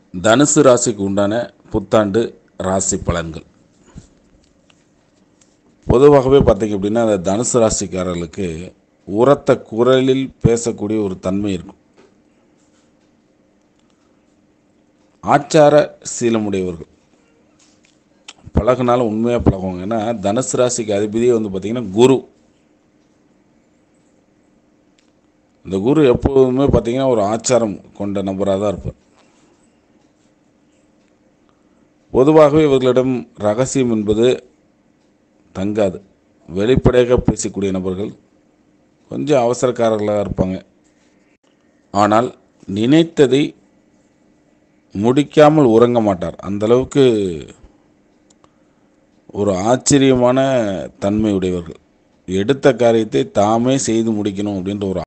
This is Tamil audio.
தனுசு ராசிக்கு உண்டான புத்தாண்டு ராசி பலன்கள் பொதுவாகவே பார்த்தீங்க அப்படின்னா அந்த தனுசு ராசிக்காரர்களுக்கு உரத்த குரலில் பேசக்கூடிய ஒரு தன்மை இருக்கும் ஆச்சார சீலமுடையவர்கள் பழகுனாலும் உண்மையாக பழகுவாங்க ஏன்னா தனுசு ராசிக்கு அதிபதியே வந்து பார்த்திங்கன்னா குரு இந்த குரு எப்போதுமே பார்த்திங்கன்னா ஒரு ஆச்சாரம் கொண்ட நபராக தான் இருப்பார் பொதுவாகவே இவர்களிடம் ரகசியம் என்பது தங்காது வெளிப்படையாக பேசக்கூடிய நபர்கள் கொஞ்சம் அவசரக்காரர்களாக இருப்பாங்க ஆனால் நினைத்ததை முடிக்காமல் உறங்க மாட்டார் அந்த அளவுக்கு ஒரு ஆச்சரியமான தன்மை உடையவர்கள் எடுத்த காரியத்தை தாமே செய்து முடிக்கணும் அப்படின்ற ஒரு